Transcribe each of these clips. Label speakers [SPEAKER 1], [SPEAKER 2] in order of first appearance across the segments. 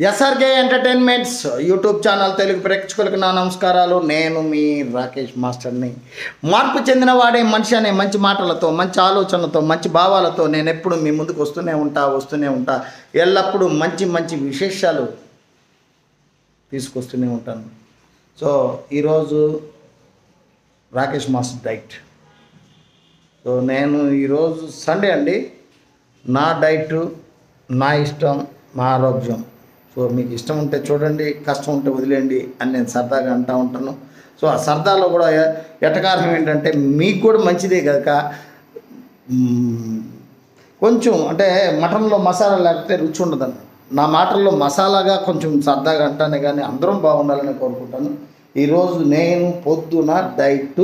[SPEAKER 1] SRK entertainments YouTube channel Telugu ప్రేక్షకులకు నా నమస్కారాలు నేను మీ రాకేష్ మాస్టర్ని మార్పు చెందిన వాడే మనిషి అనే మంచి మాటలతో మంచి ఆలోచనలతో మంచి భావాలతో నేను ఎప్పుడు మీ ముందుకు వస్తూనే ఉంటా వస్తూనే ఉంటా ఎల్లప్పుడూ మంచి మంచి విశేషాలు తీసుకొస్తూనే ఉంటాను సో ఈరోజు రాకేష్ మాస్టర్ డైట్ సో నేను ఈరోజు సండే అండి నా డైట్ నా ఇష్టం నా ఆరోగ్యం సో మీకు ఇష్టం ఉంటే చూడండి కష్టం ఉంటే వదిలేయండి అని నేను సరదాగా అంటూ ఉంటాను సో ఆ సరదాలో కూడా ఎటకారం ఏంటంటే మీకు కూడా మంచిదే కనుక మ్మ్, కొంచెం అంటే మటన్లో మసాలా లేకపోతే రుచి ఉండదన్న నా మాటల్లో మసాలాగా కొంచెం సరదాగా అంటానే కానీ అందరం బాగుండాలని కోరుకుంటాను ఈరోజు నేను పొద్దున డైట్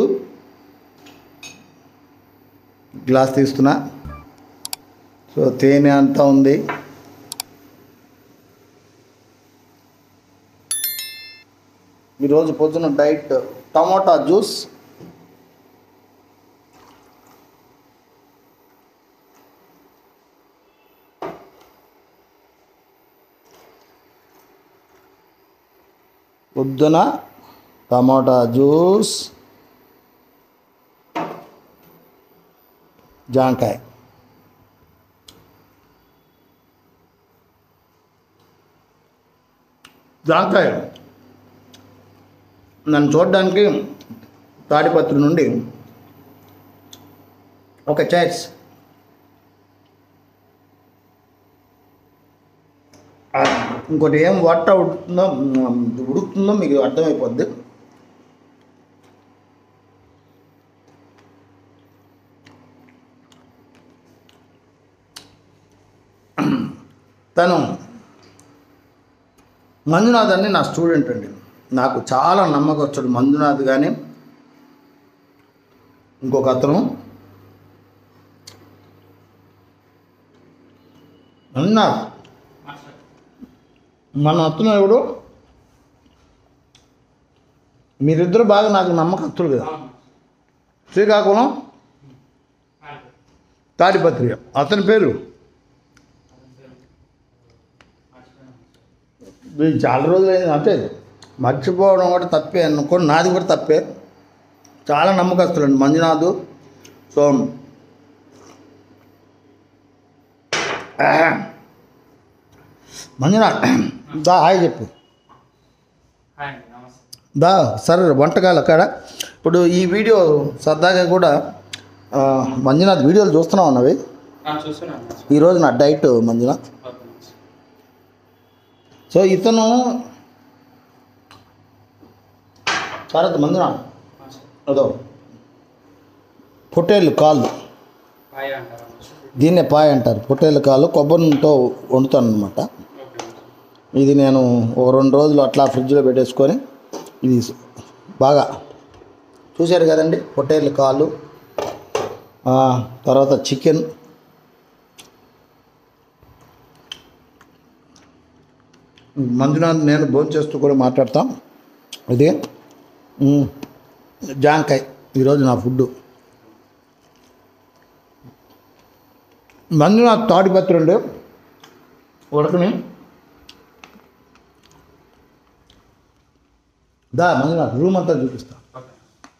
[SPEAKER 1] గ్లాస్ తీస్తున్నా సో తేనె అంతా ఉంది ఈరోజు పొద్దున డైట్ టమాటా జ్యూస్ పొద్దున టమాటా జ్యూస్ జాంకాయ జాంకాయ నన్ను చూడడానికి తాడిపత్రి నుండి ఒక చైర్స్ ఇంకోటి ఏం వాటర్ ఉడుకుతుందో ఉడుకుతుందో మీకు అర్థమైపోద్ది తను మంజునాథ్ అని నా స్టూడెంట్ అండి నాకు చాలా నమ్మకం వచ్చాడు మంజునాథ్ కానీ ఇంకొక అతను మంజునాథ్ మన అతను ఎవడు మీరిద్దరు బాగా నాకు నమ్మకస్తులు కదా శ్రీకాకుళం తాడిపత్రి అతని పేరు ఇది చాలా రోజులు అయింది అంటే మర్చిపోవడం కూడా తప్పే అనుకో నాది కూడా తప్పే చాలా నమ్మకస్తులండి మంజునాథ్ సో ఆ, మంజునాథ్ దా హాయ్ చెప్పు
[SPEAKER 2] హాయ్ అండి నమస్తే
[SPEAKER 1] దా సరే వంటకాలు అక్కడ ఇప్పుడు ఈ వీడియో సరదాగా కూడా ఆ, మంజునాథ్ వీడియోలు చూస్తున్నావు అన్నవి
[SPEAKER 2] ఆ, చూస్తున్నాను
[SPEAKER 1] ఈరోజు నా డైట్ మంజునాథ్
[SPEAKER 2] ఓకే మంచి.
[SPEAKER 1] సో ఇతను తర్వాత మంజునాథ్
[SPEAKER 2] మంచి.
[SPEAKER 1] అదో పొట్టేళ్ళు కాళ్ళు
[SPEAKER 2] హాయ్ అంటారా మంచి.
[SPEAKER 1] దీన్నే పాయ అంటారు పొట్టేళ్ళ కాళ్ళు కొబ్బరితో వండుతాను అనమాట
[SPEAKER 2] ఓకే మంచి.
[SPEAKER 1] ఇది నేను ఒక రెండు రోజులు అట్లా ఫ్రిడ్జ్లో పెట్టేసుకొని ఇది బాగా చూశారు కదండి పొట్టేళ్ళ కాళ్ళు ఆ, తర్వాత చికెన్ మంజునాథ్ నేను భోజనం చేస్తూ కూడా మాట్లాడతాం ఇది మ్, జాంకాయ ఈరోజు నా ఫుడ్ మంజునాథ్ తాడిపత్రి అండి ఉడకని దా మంజునాథ్ రూమ్ అంతా చూపిస్తా
[SPEAKER 2] ఓకే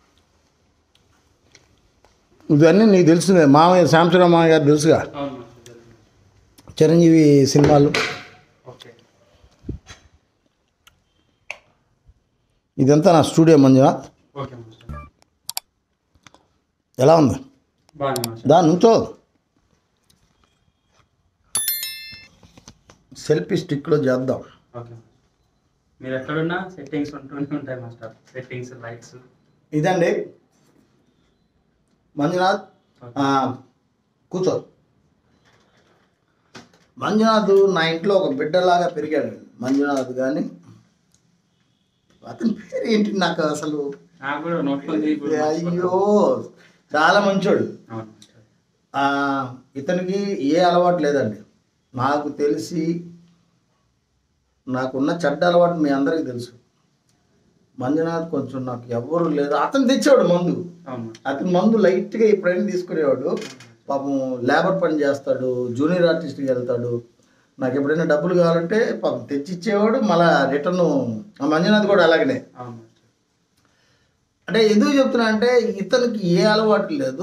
[SPEAKER 1] ఇవన్నీ నీకు తెలిసిందే మామయ్య శాంసరావు మామయ్య గారు తెలుసుగా
[SPEAKER 2] అవును మంచి. తెలుసు.
[SPEAKER 1] చిరంజీవి సినిమాలు
[SPEAKER 2] ఓకే
[SPEAKER 1] ఇదంతా నా స్టూడియో మంజునాథ్
[SPEAKER 2] ఓకే మంచి.
[SPEAKER 1] ఎలా ఉంది
[SPEAKER 2] బాగుంది మంచి.
[SPEAKER 1] దా నుంచో సెల్ఫీ స్టిక్లో చేద్దాం
[SPEAKER 2] ఓకే మీరు ఎక్కడున్నా సెట్టింగ్స్ ఉంటూనే ఉంటాయి మాస్టర్ సెట్టింగ్స్ లైట్స్
[SPEAKER 1] ఇదండి మంజునాథ్ ఆ, కూర్చో మంజునాథ్ నా ఇంట్లో ఒక బిడ్డలాగా పెరిగాడు మంజునాథ్ కానీ అతని పేరు ఏంటి నాకు అసలు
[SPEAKER 2] నాకు కూడా నోట్లో ఉంది ఇప్పుడు
[SPEAKER 1] అయ్యో చాలా మంచోడు
[SPEAKER 2] అవును మాస్టర్.
[SPEAKER 1] ఆ, ఇతనికి ఏ అలవాటు లేదండి నాకు తెలిసి నాకున్న చెడ్డ అలవాటు మీ అందరికీ తెలుసు మంజునాథ్ కొంచెం నాకు ఎవ్వరు లేదు అతను తెచ్చేవాడు మందు
[SPEAKER 2] అవును మాస్టర్.
[SPEAKER 1] అతను మందు లైట్గా ఎప్పుడైనా తీసుకునేవాడు పాపం లేబర్ పని చేస్తాడు జూనియర్ ఆర్టిస్ట్కి వెళ్తాడు నాకు ఎప్పుడైనా డబ్బులు కావాలంటే పాపం తెచ్చిచ్చేవాడు మళ్ళా రిటర్న్ మంజునాథ్ కూడా అలాగనే
[SPEAKER 2] అవును మాస్టర్
[SPEAKER 1] అంటే ఎందుకు చెప్తున్నా అంటే ఇతనికి ఏ అలవాటు లేదు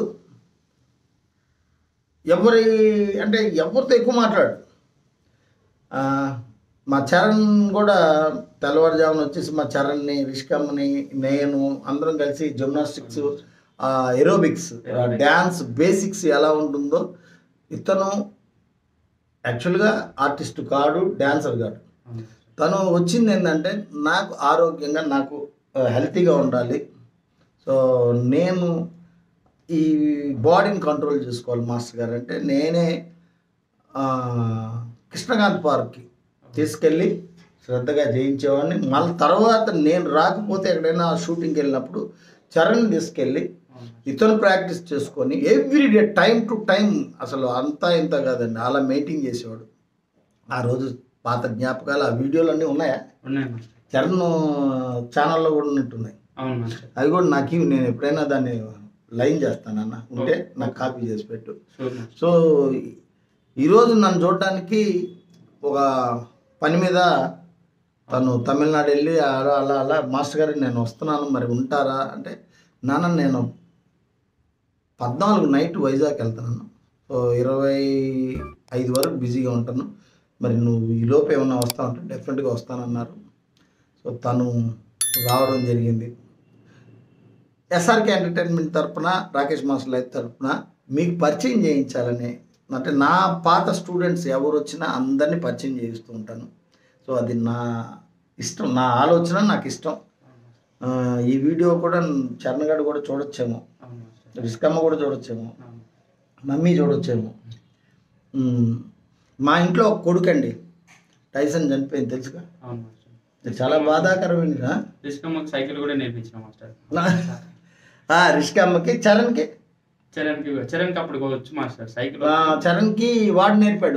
[SPEAKER 1] ఎవరి అంటే ఎవరితో ఎక్కువ మాట్లాడు ఆ, మా చరణ్ కూడా తెల్లవారుజామున వచ్చేసి మా చరణ్ని రిష్కమ్మని నేను అందరం కలిసి జిమ్నాస్టిక్స్ ఎరోబిక్స్ డ్యాన్స్ బేసిక్స్ ఎలా ఉంటుందో ఇతను యాక్చువల్గా ఆర్టిస్ట్ కాడు డాన్సర్ కాడు
[SPEAKER 2] అవును మాస్టర్
[SPEAKER 1] తను వచ్చింది ఏంటంటే నాకు ఆరోగ్యంగా నాకు హెల్తీగా ఉండాలి సో నేను ఈ బాడీని కంట్రోల్ చేసుకోవాలి మాస్టర్ గారు అంటే నేనే ఆ, కృష్ణకాంత్ పార్క్కి తీసుకెళ్ళి శ్రద్ధగా చేయించేవాడిని మళ్ళీ తర్వాత నేను రాకపోతే ఎక్కడైనా షూటింగ్కి వెళ్ళినప్పుడు చరణ్ తీసుకెళ్ళి
[SPEAKER 2] అవును
[SPEAKER 1] ఇతను ప్రాక్టీస్ చేసుకొని every day time to time అసలు అంతా ఇంత కాదండి అలా మెయింటైన్ చేసేవాడు ఆ రోజు పాత జ్ఞాపకాలు ఆ వీడియోలు అన్నీ ఉన్నాయా
[SPEAKER 2] ఉన్నాయి మాస్టర్
[SPEAKER 1] చరణ్ ఛానల్లో కూడా ఉన్నట్టున్నాయి
[SPEAKER 2] అవును మాస్టర్
[SPEAKER 1] అవి కూడా నాకు ఇవి నేను ఎప్పుడైనా దాన్ని లైన్ చేస్తానన్న ఉంటే నాకు కాపీ చేసి పెట్టు
[SPEAKER 2] షూర్ మాస్టర్
[SPEAKER 1] సో ఈరోజు నన్ను చూడడానికి ఒక పని మీద తను తమిళనాడు వెళ్ళి అలా అలా అలా మాస్టర్ గారు నేను వస్తున్నాను మరి ఉంటారా అంటే నాన్న నేను పద్నాలుగు నైట్ వైజాగ్ వెళ్తున్నాను సో ఇరవై ఐదు వరకు బిజీగా ఉంటాను మరి నువ్వు ఈ లోపు ఏమన్నా వస్తావు అంటే డెఫినెట్గా వస్తానన్నారు సో తను రావడం జరిగింది ఎస్ఆర్కే ఎంటర్టైన్మెంట్ తరపున రాకేష్ మాస్టర్ లైఫ్ తరపున మీకు పరిచయం చేయించాలని అంటే నా పాత స్టూడెంట్స్ ఎవరు వచ్చినా అందరినీ పరిచయం చేయిస్తూ ఉంటాను సో అది నా ఇష్టం నా ఆలోచన నాకు ఇష్టం ఆ, ఈ వీడియో కూడా చరణ్ గారు కూడా చూడొచ్చేమో
[SPEAKER 2] అవును మాస్టర్
[SPEAKER 1] రిస్కమ్మ కూడా చూడొచ్చేమో
[SPEAKER 2] అవును
[SPEAKER 1] మమ్మీ చూడొచ్చేమో ఉమ్, మా ఇంట్లో ఒక కొడుకండి టైసన్ చనిపోయింది తెలుసుగా
[SPEAKER 2] అవును మాస్టర్
[SPEAKER 1] ఇది చాలా బాధాకరమైన
[SPEAKER 2] రిస్కమ్మకి సైకిల్ కూడా నేర్పించిన మాస్టర్
[SPEAKER 1] రిష్కమ్మకి చరణ్కి
[SPEAKER 2] చరణ్కి చరణ్కి అప్పుడు వచ్చు మాస్టర్ సైకిల్
[SPEAKER 1] ఆ, చరణ్కి వాడు నేర్పాడు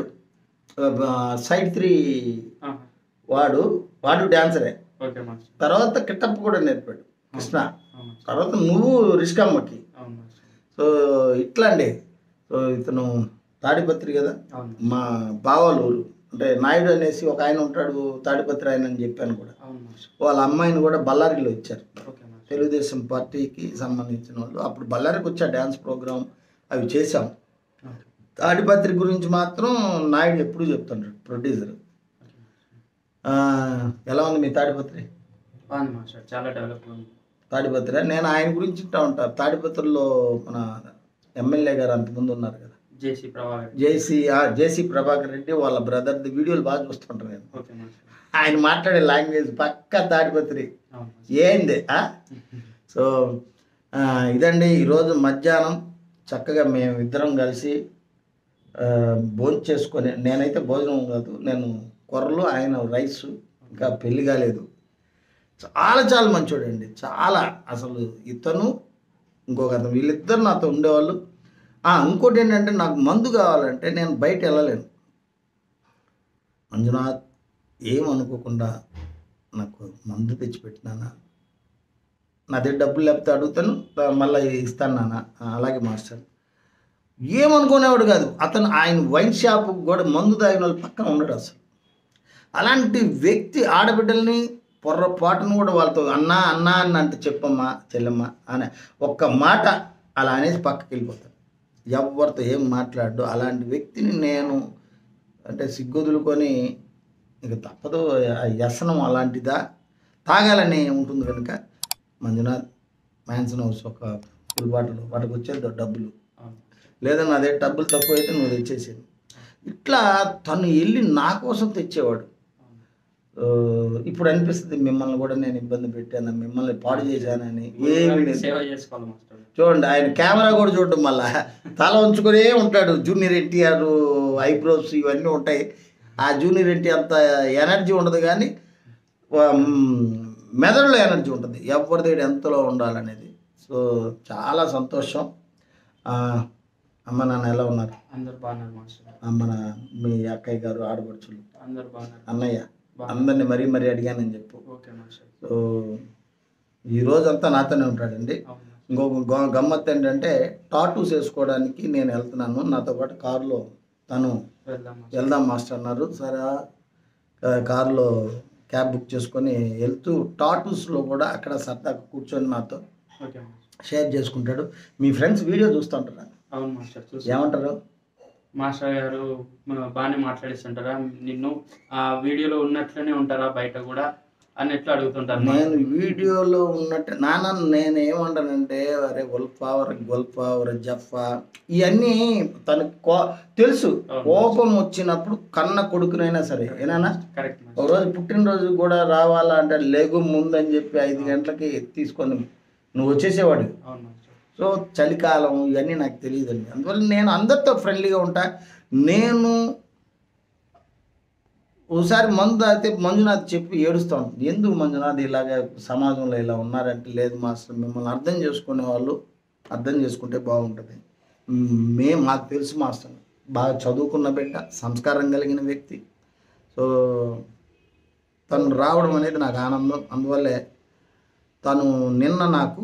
[SPEAKER 1] సైడ్ త్రీ
[SPEAKER 2] ఆహా.
[SPEAKER 1] వాడు వాడు డాన్సరే
[SPEAKER 2] ఓకే మాస్టర్
[SPEAKER 1] తర్వాత కిట్టప్ప కూడా నేర్పాడు కృష్ణ
[SPEAKER 2] అవును మాస్టర్
[SPEAKER 1] తర్వాత నువ్వు రిష్కమ్మకి
[SPEAKER 2] అవును మాస్టర్
[SPEAKER 1] సో ఇట్లా అండి సో ఇతను తాడిపత్రి కదా
[SPEAKER 2] అవును
[SPEAKER 1] మా బావల ఊరు అంటే నాయుడు అనేసి ఒక ఆయన ఉంటాడు తాడిపత్రి ఆయన అని చెప్పాను కూడా
[SPEAKER 2] అవును మాస్టర్
[SPEAKER 1] వాళ్ళ అమ్మాయిని కూడా బళ్ళారిలో ఇచ్చారు
[SPEAKER 2] ఓకే మాస్టర్
[SPEAKER 1] తెలుగుదేశం పార్టీకి సంబంధించిన వాళ్ళు అప్పుడు బళ్ళారికి వచ్చా డ్యాన్స్ ప్రోగ్రామ్ అవి చేశాం
[SPEAKER 2] ఓకే
[SPEAKER 1] తాడిపత్రి గురించి మాత్రం నాయుడు ఎప్పుడు చెప్తుంటాడు ప్రొడ్యూసర్
[SPEAKER 2] ఓకే మాస్టర్
[SPEAKER 1] ఆ, ఎలా ఉంది మీ తాడిపత్రి
[SPEAKER 2] బాగుంది మాస్టర్ చాలా డెవలప్ ఉంది
[SPEAKER 1] తాడిపత్రి నేను ఆయన గురించి వింటా ఉంటా తాడిపత్రిలో మన ఎమ్మెల్యే గారు అంతకుముందు ఉన్నారు కదా
[SPEAKER 2] జేసీ ప్రభాకర్
[SPEAKER 1] జేసీ జేసీ ప్రభాకర్ రెడ్డి వాళ్ళ బ్రదర్ది వీడియోలు బాగా చూస్తుంటాను నేను
[SPEAKER 2] ఓకే మాస్టర్
[SPEAKER 1] ఆయన మాట్లాడే లాంగ్వేజ్ పక్క తాడిపత్రి
[SPEAKER 2] అవును మాస్టర్
[SPEAKER 1] ఏంది ఆ? సో ఆ, ఇదండి ఈరోజు మధ్యాహ్నం చక్కగా మేము ఇద్దరం కలిసి భోజనం చేసుకొని నేనైతే భోజనం కాదు నేను కొర్రలు ఆయన రైస్ ఇంకా పెళ్లి కాలేదు చాలా చాలా మంచోడండి చాలా అసలు ఇతను ఇంకొక అతను వీళ్ళిద్దరు నాతో ఉండేవాళ్ళు ఆ, ఇంకోటి ఏంటంటే నాకు మందు కావాలంటే నేను బయట వెళ్ళలేను మంజునాథ్ ఏమనుకోకుండా నాకు మందు తెచ్చిపెట్టినానా నా దగ్గర డబ్బులు లేకపోతే అడుగుతాను తా- మళ్ళీ ఇస్తాను నాన్న "ఆ, అలాగే మాస్టర్ ఏమనుకునేవాడు కాదు అతను ఆయన వైన్ షాప్ కూడా మందు తాగిన వాళ్ళు పక్కన ఉండడు అసలు అలాంటి వ్యక్తి ఆడబిడ్డల్ని పొర్రపాటును కూడా వాళ్ళతో అన్నా అన్నా అని అంటే చెప్పమ్మా చెల్లమ్మ అని ఒక్క మాట అలా అనేసి పక్కకి వెళ్ళిపోతాడు ఎవరితో ఏం మాట్లాడు అలాంటి వ్యక్తిని నేను అంటే సిగ్గుదులుకొని ఇక తప్పదు ఆ వ్యసనం అలాంటిదా తాగాలని ఉంటుంది కనుక మంజునాథ్ మ్యాన్సన్ హౌస్ ఒక ఫుల్ బాటిల్ వాటికి వచ్చేది డబ్బులు
[SPEAKER 2] అవును
[SPEAKER 1] లేదా నా దగ్గర డబ్బులు తక్కువ అయితే నువ్వు తెచ్చేసేది ఇట్లా తను వెళ్ళి నా కోసం తెచ్చేవాడు
[SPEAKER 2] అవును
[SPEAKER 1] ఆ, ఇప్పుడు అనిపిస్తుంది మిమ్మల్ని కూడా నేను ఇబ్బంది పెట్టాను మిమ్మల్ని పాడు చేశానని ఏమి లేదు
[SPEAKER 2] సేవ చేసుకోవాలి మాస్టర్
[SPEAKER 1] చూడండి ఆయన కెమెరా కూడా చూడడం మళ్ళా తల ఉంచుకునే ఉంటాడు జూనియర్ ఎన్టీఆర్ ఐబ్రోస్ ఇవన్నీ ఉంటాయి ఆ జూనియర్ ఎన్టీఆర్ అంత ఎనర్జీ ఉండదు కానీ వా- మ్, మెదడులో ఎనర్జీ ఉంటుంది ఎవరి దగ్గర ఎంతలో ఉండాలనేది సో చాలా సంతోషం ఆ, అమ్మ నాన్న ఎలా ఉన్నారు
[SPEAKER 2] అందరు బాగున్నారు మాస్టర్
[SPEAKER 1] అమ్మ నా మీ అక్కయ్య గారు ఆడపడుచులు
[SPEAKER 2] అందరు బాగున్నారు
[SPEAKER 1] అన్నయ్య అందరిని మరీ మరీ అడిగానని చెప్పు
[SPEAKER 2] ఓకే మాస్టర్
[SPEAKER 1] సో ఈ రోజంతా నాతోనే ఉంటాడండి
[SPEAKER 2] అవును మాస్టర్.
[SPEAKER 1] ఇంకొక గ- గమ్మత్తు ఏంటంటే టాటూస్ వేసుకోవడానికి నేను వెళ్తున్నాను నాతో పాటు కారులో తను
[SPEAKER 2] వెళ్దాం మాస్టర్
[SPEAKER 1] వెళ్దాం మాస్టర్ అన్నారు సరే ఆ, కారులో క్యాబ్ బుక్ చేసుకొని వెళ్తూ టాటూస్లో కూడా అక్కడ సరదాగా కూర్చొని నాతో
[SPEAKER 2] ఓకే మాస్టర్
[SPEAKER 1] షేర్ చేసుకుంటాడు మీ ఫ్రెండ్స్ వీడియో చూస్తుంటారా
[SPEAKER 2] అవును మాస్టర్ చూసి
[SPEAKER 1] ఏమంటారు
[SPEAKER 2] మాస్టర్ గారు మ- బాగానే మాట్లాడిస్తుంటారా నిన్ను ఆ వీడియోలో ఉన్నట్లనే ఉంటారా బయట కూడా అని ఎట్లా అడుగుతుంటారు
[SPEAKER 1] నేను వీడియోలో ఉన్నట్టు నాన్న నేను ఏమంటానంటే అరే గొల్ఫావర్ గొల్ఫావర్ జఫా ఇవన్నీ తనకు కో తెలుసు
[SPEAKER 2] అవును.
[SPEAKER 1] కోపం వచ్చినప్పుడు కన్న కొడుకునైనా సరే ఏనా
[SPEAKER 2] కరెక్ట్
[SPEAKER 1] ఒక
[SPEAKER 2] మాస్టర్
[SPEAKER 1] రోజు పుట్టినరోజు కూడా రావాలా అంటే లేగు ముందని చెప్పి ఐదు గంటలకి తీసుకొని నువ్వు వచ్చేసేవాడు
[SPEAKER 2] అవును మాస్టర్
[SPEAKER 1] సో చలికాలం ఇవన్నీ నాకు తెలియదండి అందువల్ల నేను అందరితో ఫ్రెండ్లీగా ఉంటా నేను ఓసారి మందు తాగితే మంజునాథ్ చెప్పి ఏడుస్తూ ఉంటుంది ఎందుకు మంజునాథ్ ఇలాగ సమాజంలో ఇలా ఉన్నారంటే లేదు మాస్టర్ మిమ్మల్ని అర్థం చేసుకునే వాళ్ళు అర్థం చేసుకుంటే బాగుంటుంది మ్, మేము మాకు తెలుసు మాస్టర్ బాగా చదువుకున్న బిడ్డ సంస్కారం కలిగిన వ్యక్తి సో తను రావడం అనేది నాకు ఆనందం అందువల్లే తను నిన్న నాకు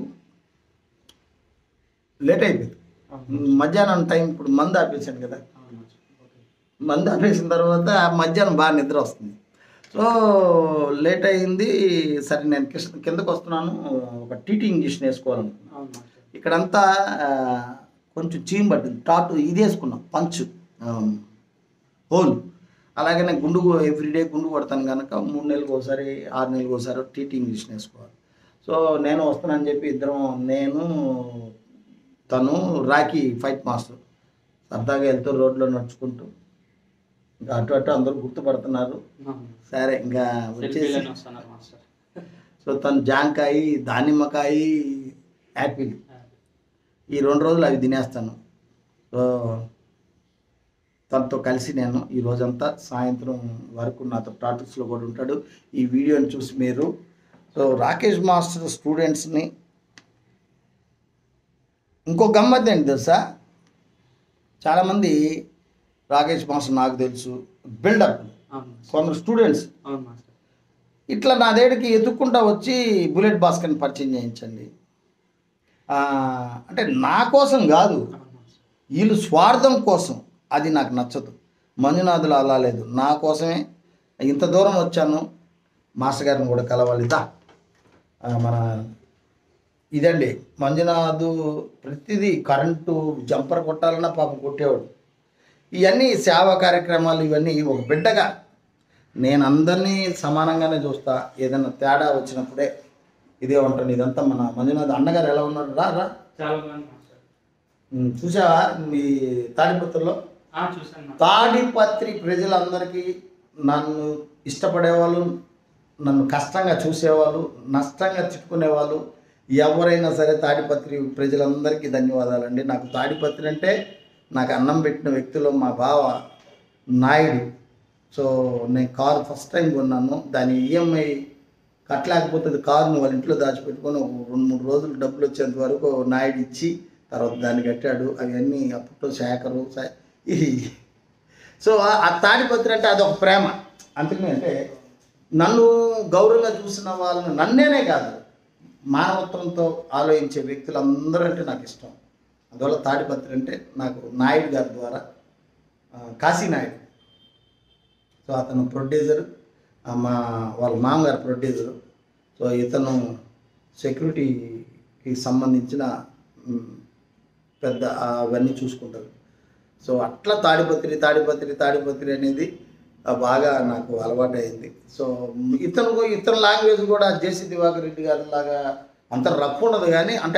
[SPEAKER 1] లేట్ అయిపోయింది
[SPEAKER 2] అవును
[SPEAKER 1] మధ్యాహ్నం టైం ఇప్పుడు మందు ఆపేసాను కదా
[SPEAKER 2] అవును మాస్టర్ ఓకే
[SPEAKER 1] మందు ఆపేసిన తర్వాత మధ్యాహ్నం బాగా నిద్ర వస్తుంది సో లేట్ అయింది సరే నేను కిష్- కిందకు వస్తున్నాను ఒక టీటీ ఇంజక్షన్ వేసుకోవాలనుకున్నాను
[SPEAKER 2] అవును మాస్టర్
[SPEAKER 1] ఇక్కడంతా ఆ, కొంచెం చీమ్ పట్టింది టాటు ఇది వేసుకున్నాం పంచ్ హోల్ అలాగనే గుండు ఎవ్రీడే గుండు కొడతాను కనుక మూడు నెలలకు ఒకసారి ఆరు నెలలకు ఒకసారి టీటీ ఇంగ్లీష్ వేసుకోవాలి సో నేను వస్తానని చెప్పి ఇద్దరం నేను తను రాకీ ఫైట్ మాస్టర్ సరదాగా వెళ్తూ రోడ్లో నడుచుకుంటూ ఇంకా అటు అటు అందరూ గుర్తుపడుతున్నారు
[SPEAKER 2] అవును
[SPEAKER 1] సరే ఇంకా వచ్చేసి
[SPEAKER 2] సెల్ఫీలోనే వస్తున్నారు మాస్టర్
[SPEAKER 1] సో తను జాంకాయి దానిమ్మకాయి యాపిల్ ఈ రెండు రోజులు అవి తినేస్తాను సో తనతో కలిసి నేను ఈ రోజంతా సాయంత్రం వరకు నాతో టాటిక్స్లో కూడా ఉంటాడు ఈ వీడియోని చూసి మీరు సో రాకేష్ మాస్టర్ స్టూడెంట్స్ని ఇంకో గమ్మత్ ఏంటి తెలుసా చాలామంది రాకేష్ మాస్టర్ నాకు తెలుసు బిల్డప్
[SPEAKER 2] అవును మాస్టర్
[SPEAKER 1] కొందరు స్టూడెంట్స్
[SPEAKER 2] అవును మాస్టర్
[SPEAKER 1] ఇట్లా నా దగ్గరికి ఎత్తుక్కుంటా వచ్చి బుల్లెట్ భాస్కర్ని పరిచయం చేయించండి ఆ, అంటే నా కోసం కాదు
[SPEAKER 2] అవును మాస్టర్
[SPEAKER 1] వీళ్ళు స్వార్థం కోసం అది నాకు నచ్చదు మంజునాథులు అలా లేదు నా కోసమే ఇంత దూరం వచ్చాను మాస్టర్ గారిని కూడా కలవాలి దా ఆ, మన ఇదండి మంజునాథు ప్రతిదీ కరెంటు జంపర్ కొట్టాలన్నా పాపం కొట్టేవాడు ఇవన్నీ సేవా కార్యక్రమాలు ఇవన్నీ ఒక బిడ్డగా నేను అందరినీ సమానంగానే చూస్తా ఏదైనా తేడా వచ్చినప్పుడే ఇదే ఉంటాను ఇదంతా మన మంజునాథ్ అన్నగారు ఎలా ఉన్నారు రా రా
[SPEAKER 2] చాలా బాగుంది మాస్టర్
[SPEAKER 1] ఉమ్, చూసావా మీ తాడిపత్రిలో
[SPEAKER 2] ఆ, చూశాను మాస్టర్
[SPEAKER 1] తాడిపత్రి ప్రజలందరికీ నన్ను ఇష్టపడేవాళ్ళు నన్ను కష్టంగా చూసేవాళ్ళు నష్టంగా తిట్టుకునేవాళ్ళు ఎవరైనా సరే తాడిపత్రి ప్రజలందరికీ ధన్యవాదాలండి నాకు తాడిపత్రి అంటే నాకు అన్నం పెట్టిన వ్యక్తిలో మా బావ నాయుడు సో నేను కారు ఫస్ట్ టైం కొన్నాను దాని ఈఎంఐ కట్టలేకపోతే అది కారుని వాళ్ళ ఇంట్లో దాచిపెట్టుకొని ఒక రెండు మూడు రోజులు డబ్బులు వచ్చేంత వరకు నాయుడు ఇచ్చి తర్వాత దాన్ని కట్టాడు అవన్నీ అప్పట్లో శేఖరు శా- ఈ- సో ఆ- ఆ తాడిపత్రి అంటే అదొక ప్రేమ అందుకని అంటే నన్ను గౌరవంగా చూసిన వాళ్ళని నన్నేనే కాదు మానవత్వంతో ఆలోచించే వ్యక్తులందరూ అంటే నాకు ఇష్టం అందువల్ల తాడిపత్రి అంటే నాకు నాయుడు గారి ద్వారా ఆ, కాశీ నాయుడు సో అతను ప్రొడ్యూసర్ మా వాళ్ళ మామగారు ప్రొడ్యూసరు సో ఇతను సెక్యూరిటీకి సంబంధించిన మ్, పెద్ద అవన్నీ చూసుకుంటారు సో అట్లా తాడిపత్రి తాడిపత్రి తాడిపత్రి అనేది ఆ, బాగా నాకు అలవాటు అయింది సో ఇతను కూ- ఇతని లాంగ్వేజ్ కూడా జేసీ దివాకర్ రెడ్డి గారి లాగా అంత రఫ్ ఉండదు కానీ అంటే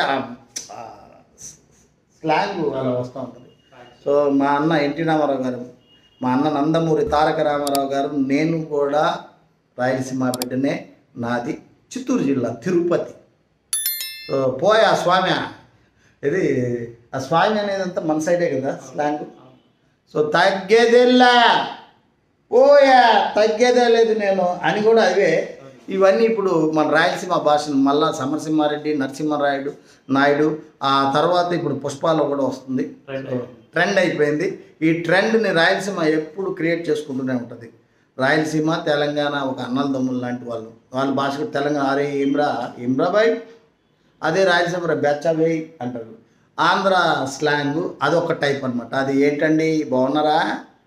[SPEAKER 1] స్లాంగ్ అలా వస్తూ ఉంటుంది సో మా అన్న ఎన్టీ రామారావు గారు మా అన్న నందమూరి తారక రామారావు గారు నేను కూడా రాయలసీమ బిడ్డనే నాది చిత్తూరు జిల్లా తిరుపతి సో పోయా స్వామి ఇది ఆ స్వామి అనేది అంతా మన సైడే కదా స్లాంగ్ సో తగ్గేదేలా ఓయా తగ్గేదే లేదు నేను అని కూడా అవే ఇవన్నీ ఇప్పుడు మన రాయలసీమ భాషను మళ్ళా సమరసింహారెడ్డి నరసింహారాయుడు నాయుడు ఆ తర్వాత ఇప్పుడు పుష్పాలో కూడా వస్తుంది
[SPEAKER 2] Trend
[SPEAKER 1] సో ట్రెండ్ అయిపోయింది ఈ ట్రెండ్ని రాయలసీమ ఎప్పుడు క్రియేట్ చేసుకుంటూనే ఉంటుంది రాయలసీమ తెలంగాణ ఒక అన్నలదమ్ములు లాంటి వాళ్ళు వాళ్ళ భాషకు తెలంగాణ అరే ఇమ్రా ఇమ్రా బాయ్ అదే రాయలసీమ బెచ్చాబేయ్ అంటారు ఆంధ్ర స్లాంగ్ అదొక టైప్ అనమాట అది ఏంటండి బాగున్నారా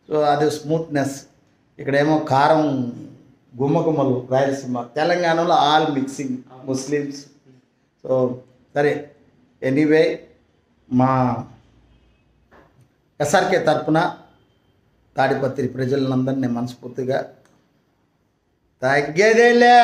[SPEAKER 1] సో అది స్మూత్నెస్ ఇక్కడేమో కారం గుమ్మగుమ్మలు రాయలసీమ తెలంగాణలో ఆల్ మిక్సింగ్ ముస్లిమ్స్ సో సరే ఎనీవే మా ఎస్ఆర్కే తరపున తాడిపత్రి ప్రజలందరినీ మనస్ఫూర్తిగా తగ్గేదేలే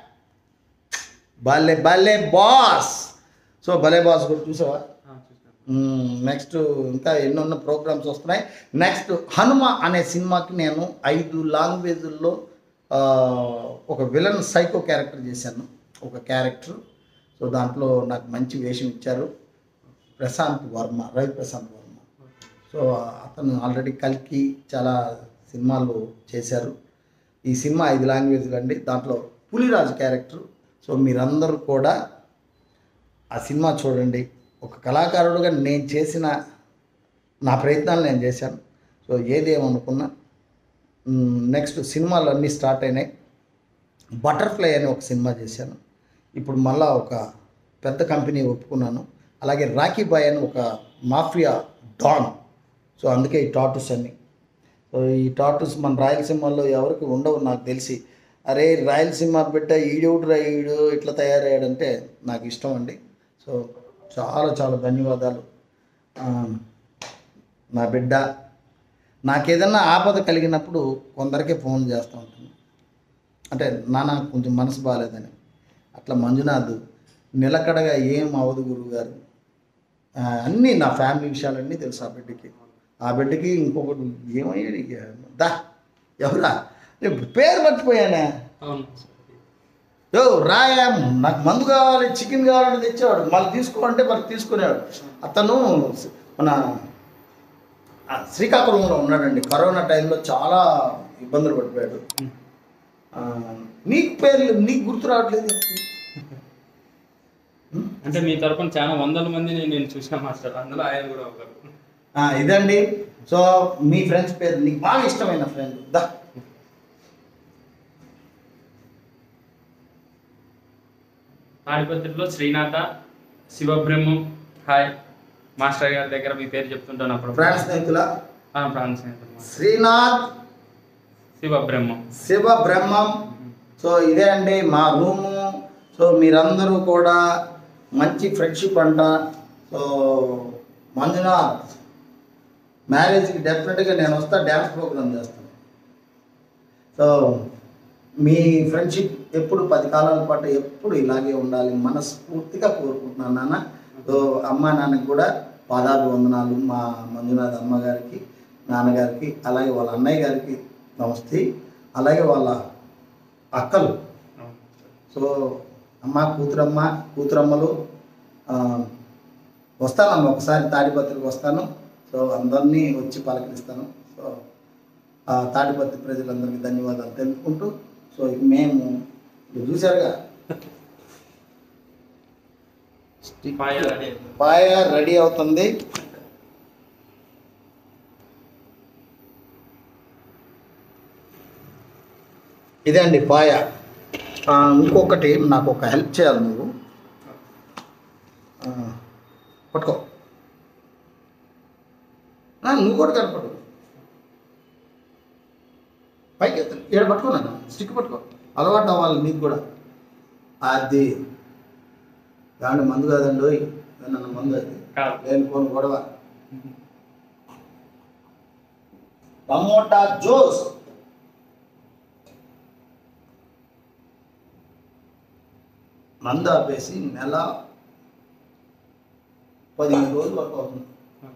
[SPEAKER 1] భలే భలే బాస్ సో భలే బాస్ కూడా చూసావా
[SPEAKER 2] ఆ, చూసాను.
[SPEAKER 1] నెక్స్ట్ ఇంకా ఎన్నెన్నో ప్రోగ్రామ్స్ వస్తున్నాయి నెక్స్ట్ హనుమ అనే సినిమాకి నేను ఐదు లాంగ్వేజ్ల్లో ఆ, ఒక విలన్ సైకో క్యారెక్టర్ చేశాను ఒక క్యారెక్టర్ సో దాంట్లో నాకు మంచి వేషం ఇచ్చారు ప్రశాంత్ వర్మ రవి ప్రశాంత్ వర్మ సో అతను ఆల్రెడీ కల్కి చాలా సినిమాలు చేశారు ఈ సినిమా ఐదు లాంగ్వేజ్లు అండి దాంట్లో పులిరాజు క్యారెక్టర్ సో మీరందరూ కూడా ఆ సినిమా చూడండి ఒక కళాకారుడుగా నేను చేసిన నా ప్రయత్నాలు నేను చేశాను సో ఏదేమనుకున్నా నెక్స్ట్ సినిమాలు అన్నీ స్టార్ట్ అయినాయి బటర్ఫ్లై అని ఒక సినిమా చేశాను ఇప్పుడు మళ్ళా ఒక పెద్ద కంపెనీ ఒప్పుకున్నాను అలాగే రాఖీ బాయ్ అని ఒక మాఫియా డాన్ సో అందుకే ఈ టాటూస్ అన్ని సో ఈ టాటూస్ మన రాయలసీమలో ఎవరికి ఉండవు నాకు తెలిసి అరే రాయలసీమ బిడ్డ ఈడెవుడురా ఈడు ఇట్లా తయారయ్యాడంటే నాకు ఇష్టం అండి సో చాలా చాలా ధన్యవాదాలు ఆ, నా బిడ్డ నాకేదన్నా ఆపద కలిగినప్పుడు కొందరికే ఫోన్ చేస్తూ ఉంటాను అంటే నాన్న కొంచెం మనసు బాగాలేదని అట్లా మంజునాథ్ నిలకడగా ఏం అవదు గురువు గారు ఆ, అన్నీ నా ఫ్యామిలీ విషయాలన్నీ తెలుసు ఆ బిడ్డకి ఆ బిడ్డకి ఇంకొకటి ఏమయ్యాడు ఇక? దా ఎవరా నేను పేరు మర్చిపోయానే
[SPEAKER 2] అవును
[SPEAKER 1] యో రాయా నాకు మందు కావాలి చికెన్ కావాలంటే తెచ్చేవాడు మళ్ళీ తీసుకో అంటే మరి తీసుకునేవాడు అతను మన ఆ, శ్రీకాకుళంలో ఉన్నాడండి కరోనా టైంలో చాలా ఇబ్బందులు పడిపోయాడు ఆ, నీకు పేర్లు నీకు గుర్తు రావట్లేదు
[SPEAKER 2] అంటే మీ తరపున చాలా వందల మందిని నేను చూసిన మాస్టర్ అందులో ఆయన కూడా ఒకరు
[SPEAKER 1] ఆ, ఇదండి సో మీ ఫ్రెండ్స్ పేరు నీకు బాగా ఇష్టమైన ఫ్రెండ్ దా
[SPEAKER 2] తాడిపత్రిలో శ్రీనాథ శివబ్రహ్మం హాయ్ మాస్టర్ గారి దగ్గర మీ పేరు చెప్తుంటాను అప్పుడు
[SPEAKER 1] ఫ్రెండ్ స్నేహితుల
[SPEAKER 2] ప్రాణ స్నేహితులు
[SPEAKER 1] శ్రీనాథ్
[SPEAKER 2] శివబ్రహ్మం
[SPEAKER 1] శివ బ్రహ్మం సో ఇదే అండి మా రూము సో మీరందరూ కూడా మంచి ఫ్రెండ్షిప్ అంట సో మంజునాథ్ మ్యారేజ్కి డెఫినెట్గా నేను వస్తా డ్యాన్స్ ప్రోగ్రామ్ చేస్తాను సో మీ ఫ్రెండ్షిప్ ఎప్పుడు పది కాలాల పాటు ఎప్పుడు ఇలాగే ఉండాలి మనస్ఫూర్తిగా కోరుకుంటున్నాను నాన్న సో అమ్మ నాన్నకి కూడా పాదాభి వందనాలు మా మంజునాథ్ అమ్మగారికి నాన్నగారికి అలాగే వాళ్ళ అన్నయ్య గారికి నమస్తే అలాగే వాళ్ళ అక్కలు సో అమ్మ కూతురమ్మ కూతురమ్మలు ఆ, వస్తానమ్మ ఒకసారి తాడిపత్రికి వస్తాను సో అందరినీ వచ్చి పలకరిస్తాను సో ఆ తాడిపత్రి ప్రజలందరికీ ధన్యవాదాలు తెలుపుకుంటూ సో ఇక మేము మీరు చూశారుగా
[SPEAKER 2] పాయ రెడీ.
[SPEAKER 1] పాయ రెడీ అవుతుంది ఇదే అండి పాయ ఆ, ఇంకొకటి నాకు ఒక హెల్ప్ చేయాలి నువ్వు ఆ, పట్టుకో ఆ, నువ్వు కూడా కనపడు పైకి ఎత్తు ఏడు పట్టుకున్నాను స్టిక్ పట్టుకో అలవాటు అవ్వాలి నీకు కూడా అది దాంట్లో మందు కాదండి ఓయ్. నన్ను మందు అది
[SPEAKER 2] కాదు.
[SPEAKER 1] లేని పోను గొడవ టమోటా జ్యూస్ మందు ఆపేసి నెల పదిహేను రోజులు వరకు అవుతుంది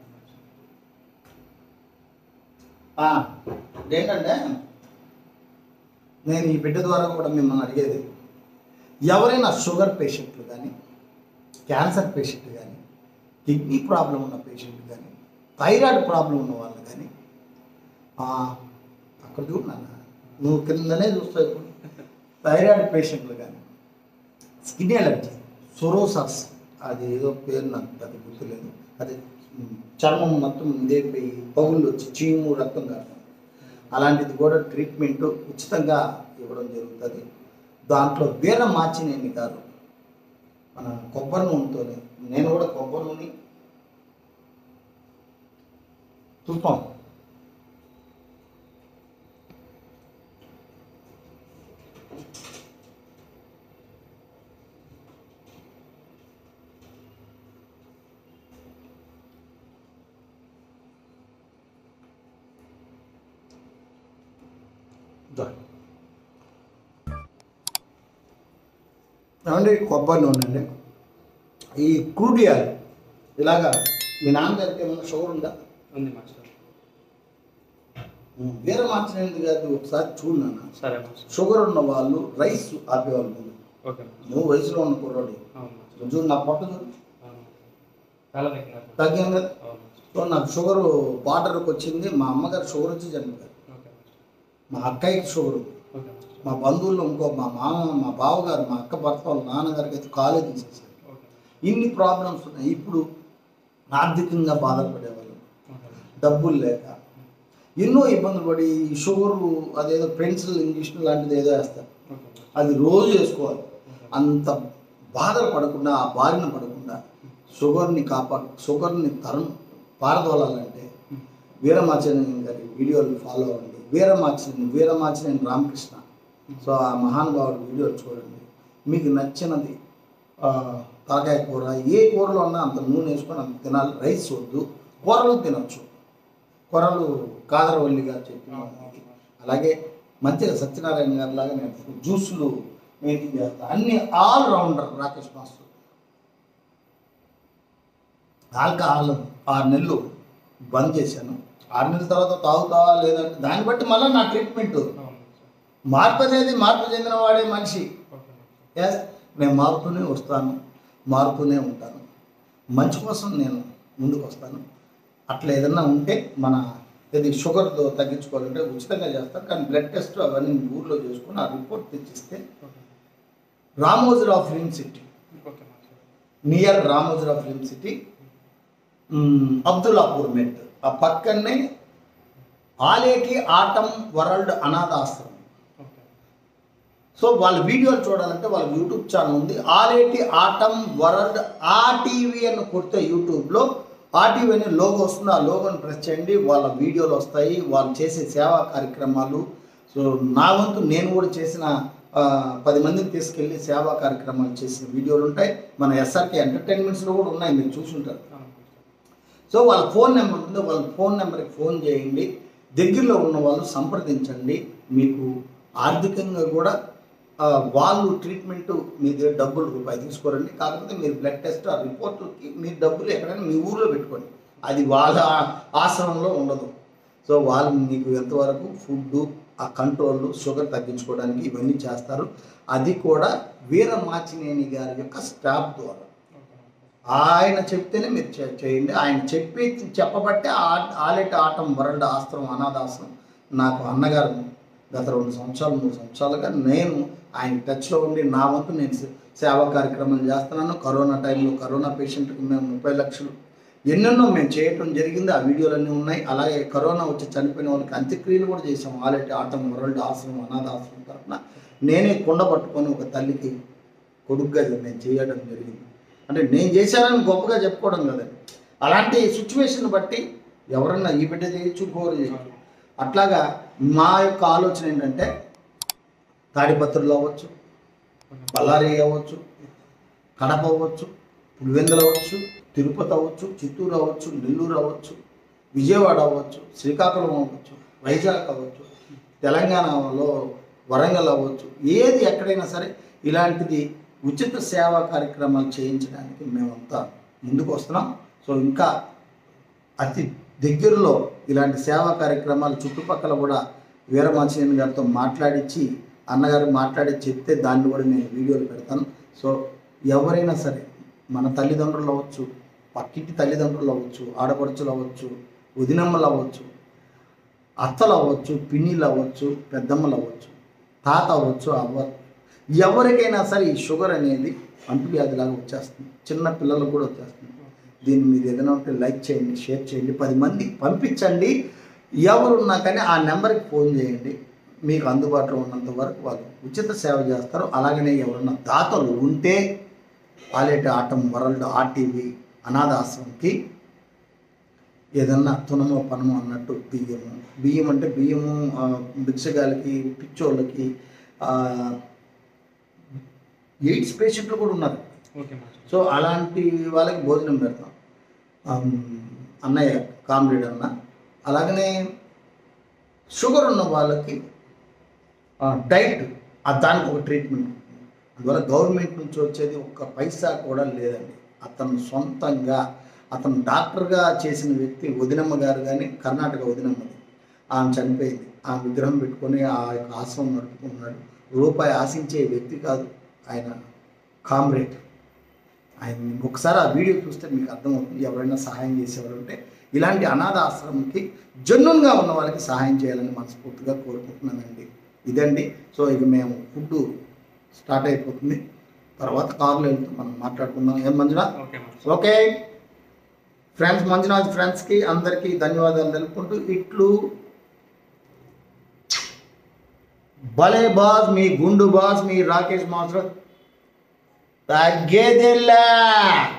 [SPEAKER 1] ఆ, ఏంటంటే నేను ఈ బిడ్డ ద్వారా కూడా మిమ్మల్ని అడిగేది ఎవరైనా షుగర్ పేషెంట్లు కానీ క్యాన్సర్ పేషెంట్ కానీ కిడ్నీ ప్రాబ్లం ఉన్న పేషెంట్ కానీ థైరాయిడ్ ప్రాబ్లం ఉన్న వాళ్ళు కానీ ఆ, అక్కడ చూడన్నా నువ్వు కిందనే చూస్తావు ఇప్పుడు థైరాయిడ్ పేషెంట్లు కానీ స్కిన్ ఎలర్జీ సొరోసాస్ అది ఏదో పేరు నాకు పెద్ద గుర్తులేదు అది ఉమ్, చర్మం మొత్తం ఇదైపోయి పగుళ్ళు వచ్చి చీము రక్తం కారణం అలాంటిది కూడా ట్రీట్మెంట్ ఉచితంగా ఇవ్వడం జరుగుతుంది దాంట్లో వీర మార్చినేమి కాదు మన కొబ్బరి నూనెతోనే నేను కూడా కొబ్బరి నూనె పుష్పం దా. ఏమండి కొబ్బరి నూనె అండి ఈ క్రూడ్ ఆయిల్ ఇలాగా మీ నాన్నగారికి ఏమైనా షుగర్ ఉందా
[SPEAKER 2] ఉంది మాస్టర్
[SPEAKER 1] వేరే మార్చినది కాదు ఒకసారి చూడు నాన్న
[SPEAKER 2] సరే మాస్టర్
[SPEAKER 1] షుగర్ ఉన్న వాళ్ళు రైస్ ఆపేవాళ్ళు ముందు
[SPEAKER 2] ఓకే మాస్టర్
[SPEAKER 1] నువ్వు వయసులో ఉన్న కుర్రాడు
[SPEAKER 2] అవును మాస్టర్
[SPEAKER 1] చూడు నా పొట్ట చూడు
[SPEAKER 2] అవును చాలా తగ్గినారు మాస్టర్.
[SPEAKER 1] తగ్గింది కదా
[SPEAKER 2] అవును మాస్టర్
[SPEAKER 1] సో నాకు షుగర్ బార్డర్కి వచ్చింది మా అమ్మగారు షుగర్ వచ్చి చనిపోయారు
[SPEAKER 2] ఓకే మాస్టర్
[SPEAKER 1] మా అక్కయ్యకి షుగర్ ఉంది
[SPEAKER 2] ఓకే మాస్టర్
[SPEAKER 1] మా బంధువుల్లో ఇంకో మా మామ మా బావగారు మా అక్క భర్త వాళ్ళ నాన్నగారికి అయితే కాలే తీసేసారు
[SPEAKER 2] ఓకే
[SPEAKER 1] ఇన్ని ప్రాబ్లమ్స్ ఉన్నాయి ఇప్పుడు ఆర్థికంగా బాధపడేవాళ్ళు
[SPEAKER 2] ఓకే
[SPEAKER 1] డబ్బులు లేక ఎన్నో ఇబ్బందులు పడి ఈ షుగరు అదేదో పెన్సిల్ ఇంజక్షన్ లాంటిది ఏదో వేస్తారు
[SPEAKER 2] ఓకే మాస్టర్
[SPEAKER 1] అది రోజు వేసుకోవాలి అంత బాధలు పడకుండా ఆ బారిన పడకుండా షుగర్ని కాపాడు షుగర్ని తరం పారదోలాలంటే వీరమాచరణి గారి వీడియోలు ఫాలో అవ్వండి వీరమాచరణి వీరమాచరణి రామకృష్ణ సో ఆ మహానుభావుడు వీడియోలు చూడండి మీకు నచ్చినది ఆ, తలకాయ కూర ఏ కూరలో ఉన్నా అంత నూనె వేసుకొని అంత తినాలి రైస్ వద్దు కూరలు తినొచ్చు కూరలు కాదరవల్లి గారు చెప్పిన అలాగే మంచిగా సత్యనారాయణ గారి లాగా నేను జ్యూసులు మెయింటైన్ చేస్తాను అన్ని all rounder Rakesh master alcohol ఆరు నెలలు బంద్ చేశాను ఆరు నెలల తర్వాత తాగుతావా లేదంటే దాన్ని బట్టి మళ్ళీ నా ట్రీట్మెంట్
[SPEAKER 2] అవును మాస్టర్
[SPEAKER 1] మార్పు అనేది మార్పు చెందిన వాడే మనిషి
[SPEAKER 2] ఓకే మాస్టర్
[SPEAKER 1] ఎస్ నేను మారుతూనే వస్తాను మారుతూనే ఉంటాను మంచి కోసం నేను ముందుకు వస్తాను అట్లా ఏదన్నా ఉంటే మన ఇది షుగర్తో తగ్గించుకోవాలంటే ఉచితంగా చేస్తాను కానీ బ్లడ్ టెస్ట్ అవన్నీ ఊర్లో చేసుకుని ఆ రిపోర్ట్ తెచ్చిస్తే
[SPEAKER 2] okay
[SPEAKER 1] Ramoji Rao film city
[SPEAKER 2] okay master
[SPEAKER 1] near Ramoji Rao film city hmm, Abdullapurmet ఆ పక్కనే ఆలేటి ఆటం వరల్డ్ అనాథాశ్రమం
[SPEAKER 2] ఓకే
[SPEAKER 1] సో వాళ్ళ వీడియోలు చూడాలంటే వాళ్ళ యూట్యూబ్ ఛానల్ ఉంది ఆలేటి ఆటం వరల్డ్ ఆ టీవీ అని కొడితే యూట్యూబ్లో ఆ టీవీ అని లోగో వస్తుంది ఆ లోగోని ప్రెస్ చేయండి వాళ్ళ వీడియోలు వస్తాయి వాళ్ళు చేసే సేవా కార్యక్రమాలు సో నా వంతు నేను కూడా చేసిన ఆ, పది మందిని తీసుకెళ్ళి సేవా కార్యక్రమాలు చేసిన వీడియోలు ఉంటాయి మన ఎస్ఆర్కే ఎంటర్టైన్మెంట్స్లో కూడా ఉన్నాయి మీరు చూసుంటారు
[SPEAKER 2] అవును మాస్టర్
[SPEAKER 1] సో వాళ్ళ ఫోన్ నెంబర్ ఉంది వాళ్ళ ఫోన్ నెంబర్కి ఫోన్ చేయండి దగ్గరలో ఉన్న వాళ్ళు సంప్రదించండి మీకు ఆర్థికంగా కూడా ఆ, వాళ్ళు ట్రీట్మెంట్ మీ దగ్గర డబ్బులు రూపాయి తీసుకోరండి కాకపోతే మీరు బ్లడ్ టెస్ట్ ఆ రిపోర్ట్లకి మీ డబ్బులు ఎక్కడైనా మీ ఊర్లో పెట్టుకోండి అది వాళ్ళ ఆశ్రమంలో ఉండదు సో వాళ్ళు మీకు ఎంతవరకు ఫుడ్ ఆ కంట్రోల్ షుగర్ తగ్గించుకోవడానికి ఇవన్నీ చేస్తారు అది కూడా వీర మాచినేని గారి యొక్క స్టాఫ్ ద్వారా
[SPEAKER 2] ఓకే మాస్టర్
[SPEAKER 1] ఆయన చెప్తేనే మీరు చే- చేయండి ఆయన చెప్పి చెప్పబట్టే ఆ- ఆలేట ఆటం వరల్డ్ ఆశ్రమం అనాథాశ్రమం నాకు అన్నగారు గత రెండు సంవత్సరాలు మూడు సంవత్సరాలుగా నేను ఆయన టచ్లో ఉండి నా వంతు నేను సే- సేవా కార్యక్రమాలు చేస్తున్నాను కరోనా టైంలో కరోనా పేషెంట్కి మేము ముప్పై లక్షలు ఎన్నెన్నో మేము చేయటం జరిగింది ఆ వీడియోలన్నీ ఉన్నాయి అలాగే కరోనా వచ్చి చనిపోయిన వాళ్ళకి అంత్యక్రియలు కూడా చేసాం ఆలేటి ఆటం వరల్డ్ ఆశ్రమం అనాథాశ్రమం తరఫున నేనే కుండ పట్టుకొని ఒక తల్లికి కొడుకుగా నేను చేయడం జరిగింది అంటే నేను చేశానని గొప్పగా చెప్పుకోవడం కదండి అలాంటి సిచ్యువేషన్ బట్టి ఎవరన్నా ఈ బిడ్డ చేయొచ్చు ఇంకోరు చేయొచ్చు అట్లాగా మా యొక్క ఆలోచన ఏంటంటే తాడిపత్రులు అవ్వచ్చు బళ్ళారి అవ్వచ్చు కడప అవ్వచ్చు పులివెందులు అవ్వచ్చు తిరుపతి అవ్వచ్చు చిత్తూరు అవ్వచ్చు నెల్లూరు అవ్వచ్చు విజయవాడ అవ్వచ్చు శ్రీకాకుళం అవ్వచ్చు వైజాగ్ అవ్వచ్చు తెలంగాణలో వరంగల్ అవ్వచ్చు ఏది ఎక్కడైనా సరే ఇలాంటిది ఉచిత సేవా కార్యక్రమాలు చేయించడానికి మేమంతా ముందుకు వస్తున్నాం సో ఇంకా అతి దగ్గరలో ఇలాంటి సేవా కార్యక్రమాలు చుట్టుపక్కల కూడా వీరమాచేని గారితో మాట్లాడించి అన్నగారు మాట్లాడి చెప్తే దాన్ని కూడా నేను వీడియోలు పెడతాను సో ఎవరైనా సరే మన తల్లిదండ్రులు అవ్వచ్చు పక్కింటి తల్లిదండ్రులు అవ్వచ్చు ఆడపడుచులు అవ్వచ్చు వదినమ్మలు అవ్వచ్చు అత్తలు అవ్వచ్చు పిన్నిలు అవ్వచ్చు పెద్దమ్మలు అవ్వచ్చు తాత అవ్వచ్చు అవ్వ ఎవరికైనా సరే ఈ షుగర్ అనేది అంటువ్యాధిలాగా వచ్చేస్తుంది చిన్న పిల్లలకు కూడా వచ్చేస్తుంది దీన్ని మీరు ఏదైనా ఉంటే లైక్ చేయండి షేర్ చేయండి పది మంది పంపించండి ఎవరున్నా కానీ ఆ నెంబర్కి ఫోన్ చేయండి మీకు అందుబాటులో ఉన్నంత వరకు వాళ్ళు ఉచిత సేవ చేస్తారు అలాగనే ఎవరన్నా దాతలు ఉంటే ఆలేటి ఆటం వరల్డ్ ఆర్టీవీ అనాథాశ్రమంకి ఏదన్నా తునమో పనమో అన్నట్టు బియ్యము బియ్యం అంటే బియ్యము ఆ, భిక్షగాలకి పిచ్చోళ్ళకి ఆ, ఎయిడ్స్ పేషెంట్లు కూడా ఉన్నారు
[SPEAKER 2] ఓకే మాస్టర్
[SPEAKER 1] సో అలాంటి వాళ్ళకి భోజనం పెడతాం ఆమ్, అన్నయ్య కామ్రేడ్ అన్న అలాగనే షుగర్ ఉన్న వాళ్ళకి డైట్ ఆ దానికి ఒక ట్రీట్మెంట్ అందువల్ల గవర్నమెంట్ నుంచి వచ్చేది ఒక్క పైసా కూడా లేదండి అతను సొంతంగా అతను డాక్టర్గా చేసిన వ్యక్తి వదినమ్మ గారు కానీ కర్ణాటక వదినమ్మది ఆమె చనిపోయింది ఆ విగ్రహం పెట్టుకొని ఆ యొక్క ఆశ్రమం నడుపుకుంటున్నాడు రూపాయి ఆశించే వ్యక్తి కాదు ఆయన కామ్రేడ్ ఆయన ఒకసారి ఆ వీడియో చూస్తే మీకు అర్థమవుతుంది ఎవరైనా సహాయం చేసేవారు ఉంటే ఇలాంటి అనాథ ఆశ్రమంకి జన్నున్గా ఉన్న వాళ్ళకి సహాయం చేయాలని మనస్ఫూర్తిగా కోరుకుంటున్నానండి ఇదండి సో ఇక మేము ఫుడ్ స్టార్ట్ అయిపోతుంది తర్వాత కార్లో వెళ్తూ మనం మాట్లాడుకుందాం ఏం Manjunath
[SPEAKER 2] okay master
[SPEAKER 1] okay friends Manjunath ఫ్రెండ్స్కి అందరికీ ధన్యవాదాలు తెలుపుకుంటూ ఇట్లు భలే బాస్ మీ గుండు బాస్ మీ రాకేష్ మాస్టర్ తగ్గేదిల్లా